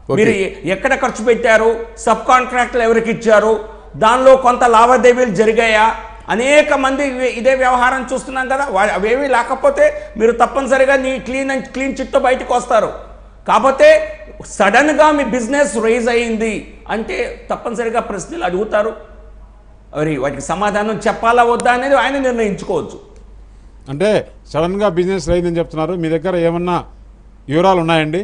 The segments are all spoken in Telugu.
మీరు ఎ- ఎక్కడ ఖర్చు పెట్టారు సబ్ కాంట్రాక్ట్లు ఎవరికి ఇచ్చారు దానిలో కొంత లావాదేవీలు జరిగాయా అనేక మంది ఇవే- ఇదే వ్యవహారం చూస్తున్నాం కదా వా- అవేమీ లేకపోతే మీరు తప్పనిసరిగా నీ క్లీన్ అండ్ క్లీన్ చిట్తో బయటకు వస్తారు కాకపోతే సడన్గా మీ బిజినెస్ రైజ్ అయింది అంటే తప్పనిసరిగా ప్రశ్నలు అడుగుతారు మరి వాటికి సమాధానం చెప్పాలా వద్దా అనేది ఆయన నిర్ణయించుకోవచ్చు అంటే సడన్గా బిజినెస్ అయిందని చెప్తున్నారు మీ దగ్గర ఏమన్నా వివరాలు ఉన్నాయండి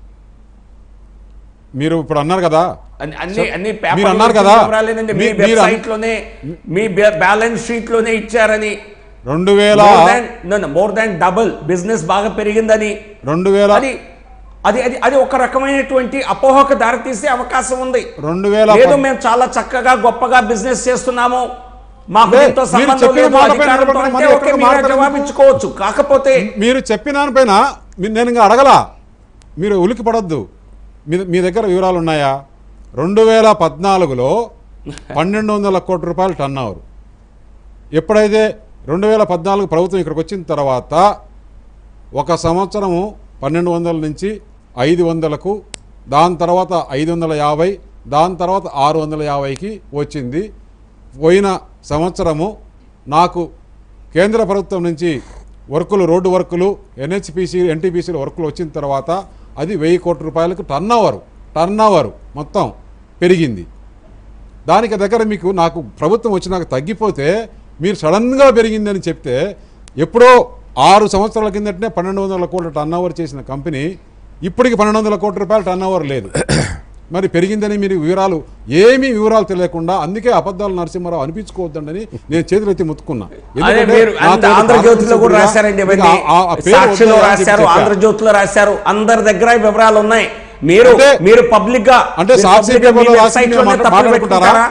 మీరు ఇప్పుడు అన్నారు కదా అన్ని అన్ని అన్ని మీరు పేపర్లో అన్నారు వచ్చిన కదా, వివరాలేనండి. మీ మీ- మీరు అన్- వెబ్సైట్ లోనే మీ బ్యాలెన్స్ షీట్ లోనే ఇచ్చారని రెండు వేల మోర్ దాన్ డబుల్ బిజినెస్ బాగా పెరిగిందని రెండు వేల అది అది అది అది ఒక రకమైనటువంటి అపోహకు దారితీసే అవకాశం ఉంది రెండు వేల లేదు పద్- మేము చాలా చక్కగా గొప్పగా బిజినెస్ చేస్తున్నాము మాకు అదే, దీంతో మీరు సంబంధం చెప్పిన లేదు మాట పైన అధికారంతో నిలబడడం అంటే మరి ఓకే, ఎక్కడ మీరే మాట్లాడడం జవాబిచ్చుకోవచ్చు కాకపోతే మీరు చెప్పిన దానిపైన మీ- నేను ఇంకా అడగలా మీరు ఉలికి పడద్దు మీ మీ దగ్గర వివరాలు ఉన్నాయా రెండు వేల పద్నాలుగులో పన్నెండు వందల కోట్ల రూపాయలు టర్న్ అవర్ ఎప్పుడైతే రెండు వేల పద్నాలుగు ప్రభుత్వం ఇక్కడికి వచ్చిన తర్వాత ఒక సంవత్సరము పన్నెండు వందల నుంచి ఐదు వందలకు దాని తర్వాత ఐదు వందల యాభై దాని తర్వాత ఆరు వందల యాభైకి వచ్చింది పోయిన సంవత్సరము నాకు కేంద్ర ప్రభుత్వం నుంచి వర్కులు రోడ్డు వర్కులు ఎన్హెచ్పిసి ఎన్టీపీసీల వర్కులు వచ్చిన తర్వాత అది వెయ్యి కోట్ల రూపాయలకు టర్న్ ఓవర్ టర్న్ ఓవర్ మొత్తం పెరిగింది దానికి దగ్గర మీకు నాకు ప్రభుత్వం వచ్చినాక తగ్గిపోతే మీరు సడన్గా పెరిగిందని చెప్తే ఎప్పుడో ఆరు సంవత్సరాల కిందటనే పన్నెండు వందల కోట్ల టర్న్ ఓవర్ చేసిన కంపెనీ ఇప్పటికి పన్నెండు వందల కోట్ల రూపాయలు టర్న్ ఓవర్ లేదు మరి పెరిగిందని మీరు వివరాలు ఏమీ వివరాలు తెలియకుండా అందుకే అబద్ధాలు నరసింహారావు అనిపించుకోవద్దండి నేను చేతులెత్తి ముత్తుకున్నా అదే ఎందుకంటే మీరు నాతో అంత ఆంధ్రజ్యోతిలో కూడా పార్టీ రాశారండి సభ్యుడిగా ఇవన్నీ ఆ- ఆ పేరు సాక్షిలో వద్దని చెప్పి రాశారు చెప్పా. ఆంధ్రజ్యోతిలో రాశారు అందరి దగ్గర ఈ వివరాలు ఉన్నాయి మీరు అంటే- మీరు పబ్లిక్ గా అంటే మీరు సాక్షి public గా మీ పేపర్లో website రాసింది లోనే మాట- తప్పులు మాట్లాడుకుంటారా? పెట్టుకుంటారా?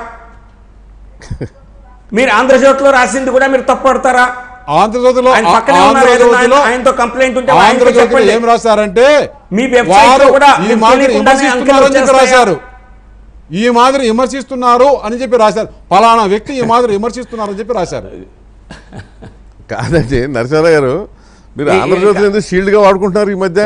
మీరు ఆంధ్రజ్యోతిలో రాసింది కూడా మీరు తప్పు పడతారా ఆంధ్రజ్యోతిలో ఆయన పక్కనే ఉన్నారు ఏదైనా ఆంధ్రజ్యోతిలో ఆయన- ఆయనతో కంప్లైంట్ ఉంటే ఆయనతో ఆంధ్రజ్యోతిలో చెప్పండి. ఏం రాశారంటే మీ website లో వారు కూడా ఈ మీకు మాదిరి తెలియకుండానే విమర్శిస్తున్నారు అని చెప్పి అంకెలు రాశారు ఈ మాదిరి విమర్శిస్తున్నారు అని చెప్పి రాశారు పలానా వ్యక్తి ఈ మాదిరి విమర్శిస్తున్నారు అని చెప్పి రాశారు కాదండి నరసింహారావు గారు మీరు ఏ- ఏ- ఆంధ్రజ్యోతి ఎందుకు షీల్డ్గా వాడుకుంటున్నారు ఈ మధ్య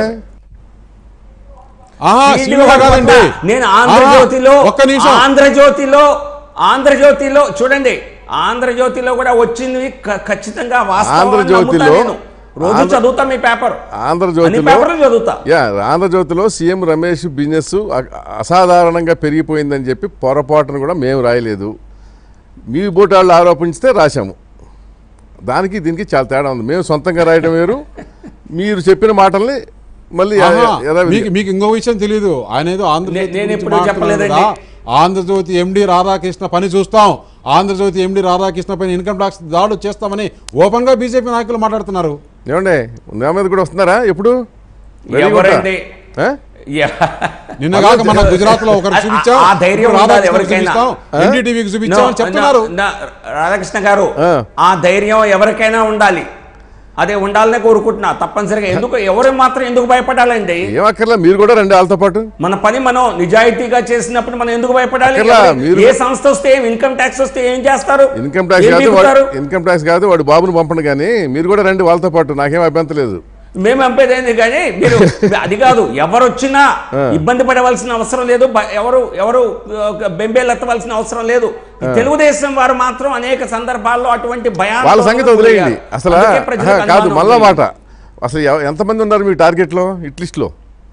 ఆహా ఫీల్డ్ శిలువ వర్క్ కాదండి పట్ల నేను ఆంధ్రజ్యోతిలో ఆహా, ఒక్క నిమిషం ఆంధ్రజ్యోతిలో ఆంధ్రజ్యోతిలో చూడండి ఆంధ్రజ్యోతిలో కూడా వచ్చింది క- ఖచ్చితంగా వాస్తవం అని ఆంధ్రజ్యోతిలో- నమ్ముతా నేను. రోజు ఆంధ్ర- చదువుతా మీ పేపర్ అన్ని ఆంధ్రజ్యోతిలో పేపర్లు చదువుతా యా ఆంధ్రజ్యోతిలో సీఎం రమేష్ బిజినెస్ అ- అసాధారణంగా పెరిగిపోయిందని చెప్పి పొరపాటును కూడా మేము రాయలేదు మీ బోటాళ్ళు ఆరోపించితే రాశాము దానికి దీనికి చాలా తేడా ఉంది మేము సొంతంగా రాయడం వేరు మీరు చెప్పిన మాటల్ని మళ్ళీ యా- ఆహా, యథావిధిగా- మీకు మీకు ఇంకో విషయం తెలియదు ఆయన ఏదో ఆంధ్రజ్యోతి నేను గురించి ఎప్పుడూ మాట్లాడుతున్నారు చెప్పలేదండి. కదా. ఆంధ్రజ్యోతి ఎండి రాధాకృష్ణ పని చూస్తాం ఆంధ్రజ్యోతి ఎండి రాధాకృష్ణ పైన ఇన్కమ్ ట్యాక్స్ దాడులు చేస్తామని ఓపెన్ గా బీజేపీ నాయకులు మాట్లాడుతున్నారు ఏమండి నా మీద కూడా వస్తున్నారా ఎప్పుడు Ready గా ఉంటా? ఎవరండి ఆ? యా. నిన్న కాక మన గుజరాత్ లో ఒకరు ఆ- చూపించాం ఆ ధైర్యం ఇప్పుడు ఉండాలి రాధాకృష్ణ ఎవరికైనా. చూపిస్తాం ఎన్డీటీవీకి చూపించాం అని No, చెప్తున్నారు no, no, రాధాకృష్ణ గారు ఆ. ఆ ధైర్యం ఎవరికైనా ఉండాలి అదే ఉండాలనే కోరుకుంటున్నా తప్పనిసరిగా ఎందుకు ఎవరు మాత్రం ఎందుకు భయపడాలండి ఏం అక్కర్లా మీరు కూడా రండి వాళ్ళతో పాటు మన పని మనం నిజాయితీగా చేసినప్పుడు మనం ఎందుకు భయపడాలి అక్కర్లా, ఎవరు- మీరు- ఏ సంస్థ వస్తే ఏం ఇన్కమ్ ట్యాక్స్ వస్తే ఏం చేస్తారు ఇన్కమ్ ట్యాక్స్ ఏం కాదు పీకుతారు? వాడు- ఇన్కమ్ ట్యాక్స్ కాదు వాడు బాబును పంపండి కానీ మీరు కూడా రండి వాళ్ళతో పాటు నాకేం అభ్యంతరం లేదు మేము పంపేదేంది కానీ మీరు అది కాదు ఎవరు వచ్చినా ఇబ్బంది పడవలసిన అవసరం లేదు బ- ఎవరు ఎవరు ఆ, బెంబేలు ఎత్తవలసిన అవసరం లేదు ఈ తెలుగుదేశం వారు మాత్రం అనేక సందర్భాల్లో అటువంటి భయాలు వాళ్ళ సంగతి వదిలేయండి అసలు ఆహా, కాదు మళ్ళా మాట అసలు ఎవ- ఎంతమంది ఉన్నారు మీ టార్గెట్లో హిట్ లిస్ట్లో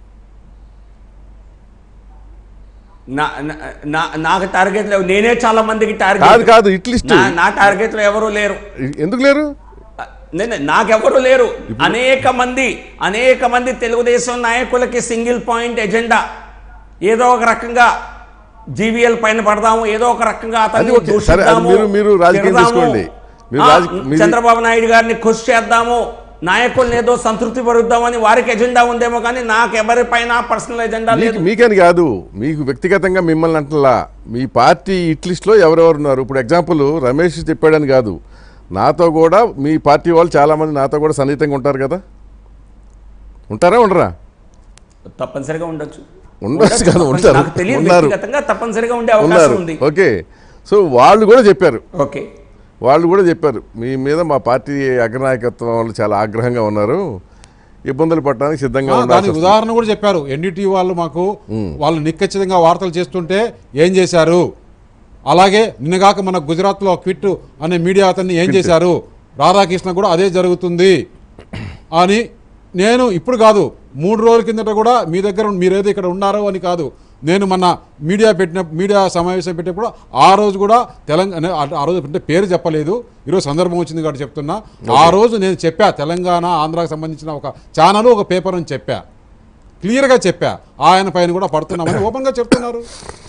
నా- నా- నా- నాకు టార్గెట్ లేవు నేనే చాలా మందికి కాదు టార్గెట్ కాదు హిట్ లిస్ట్ నా- నా టార్గెట్ లో ఎవరు లేరు ఎందుకు లేరు నేను నాకెవరు లేరు అనేక మంది అనేక మంది తెలుగుదేశం నాయకులకి సింగిల్ పాయింట్ ఎజెండా ఏదో ఒక రకంగా జీవీఎల్ పైన పడదాము ఏదో ఒక రకంగా అది అతన్ని ఓకే. సరే, అది దూషిద్దాము, మీరు- మీరు రాజకీయం తిడదాము. తీసుకోండి. మీరు ఆ, రాజ- మీరు- చంద్రబాబు నాయుడు గారిని కృషి చేద్దాము నాయకుల్ని ఏదో సంతృప్తి పరుద్దామని వారికి ఎజెండా ఉందేమో కానీ నాకు ఎవరిపైన పర్సనల్ ఎజెండా మీకు లేదు మీకని కాదు మీకు వ్యక్తిగతంగా మిమ్మల్ని అంటలా మీ పార్టీ హిట్ లిస్ట్లో ఎవరెవరు ఉన్నారు ఇప్పుడు ఎగ్జాంపుల్ రమేష్ చెప్పాడని కాదు నాతో కూడా మీ పార్టీ వాళ్ళు చాలామంది నాతో కూడా సన్నిహితంగా ఉంటారు కదా ఉంటారా ఉండరా తప్పనిసరిగా ఉండొచ్చు ఉండొచ్చు కాదు, ఉండొచ్చు. ఉంటారు. నాకు తెలియదు ఉన్నారు. వ్యక్తిగతంగా తప్పనిసరిగా ఉండే అవకాశం ఉన్నారు ఉంది ఓకే సో వాళ్ళు కూడా చెప్పారు ఓకే వాళ్ళు కూడా చెప్పారు మీ మీద మా పార్టీ అగ్రనాయకత్వం వాళ్ళు చాలా ఆగ్రహంగా ఉన్నారు ఇబ్బందులు పడడానికి సిద్ధంగా ఆ, ఉండాల్సి దానికి వస్తుంది. ఉదాహరణ కూడా చెప్పారు ఎన్డీటీ వాళ్ళు మాకు వాళ్ళు నిక్కచ్చితంగా వార్తలు చేస్తుంటే ఏం చేశారు అలాగే నిన్నగాక మన గుజరాత్లో క్విట్ అనే మీడియా అతన్ని ఏం చేశారు రాధాకృష్ణ కూడా అదే జరుగుతుంది అని నేను ఇప్పుడు కాదు మూడు రోజుల కిందట కూడా మీ దగ్గర మీరేదో ఇక్కడ ఉన్నారో అని కాదు నేను మొన్న మీడియా పెట్టిన మీడియా సమావేశం పెట్టినప్పుడు ఆ రోజు కూడా తెలంగాణ ఆ- ఆ రోజు అంటే పేరు చెప్పలేదు ఈరోజు సందర్భం వచ్చింది కాబట్టి చెప్తున్నా ఆ రోజు నేను చెప్పా తెలంగాణ ఆంధ్రాకి సంబంధించిన ఒక ఛానల్ ఒక పేపర్ అని చెప్పా క్లియర్గా చెప్పా ఆయన పైన కూడా పడుతున్నామని ఓపెన్గా చెప్తున్నారు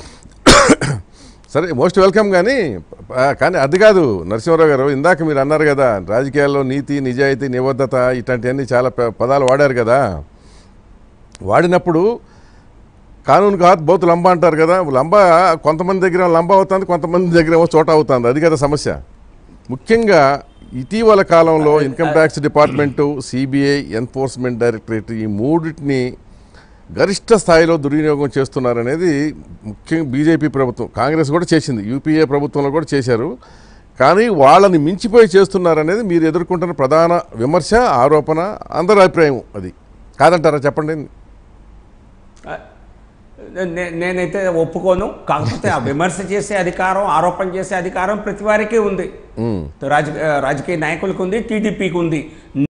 సరే మోస్ట్ వెల్కమ్ కానీ ఆ, కానీ అది కాదు నరసింహారావు గారు ఇందాక మీరు అన్నారు కదా రాజకీయాల్లో నీతి నిజాయితీ నిబద్ధత ఇట్లాంటివన్నీ చాలా ప- పదాలు వాడారు కదా వాడినప్పుడు కానూను కాదు బౌత్ లంబ అంటారు కదా లంబ కొంతమంది దగ్గర లంబ అవుతుంది కొంతమంది దగ్గర ఏమో చోట అవుతుంది అది కదా సమస్య ముఖ్యంగా ఇటీవల కాలంలో income tax department CBI enforcement directorate ఈ మూడింటిని గరిష్ట స్థాయిలో దుర్వినియోగం చేస్తున్నారనేది ముఖ్యంగా బీజేపీ ప్రభుత్వం కాంగ్రెస్ కూడా చేసింది యూపీఏ ప్రభుత్వంలో కూడా చేశారు కానీ వాళ్ళని మించిపోయి చేస్తున్నారనేది మీరు ఎదుర్కొంటున్న ప్రధాన విమర్శ ఆరోపణ అందరి అభిప్రాయం అది కాదంటారా చెప్పండి నే- నేనైతే ఒప్పుకోను కాకపోతే ఆ విమర్శ చేసే అధికారం ఆరోపణ చేసే అధికారం ప్రతి వారికి ఉంది రాజ రాజకీయ నాయకులకు ఉంది టీడీపీకి ఉంది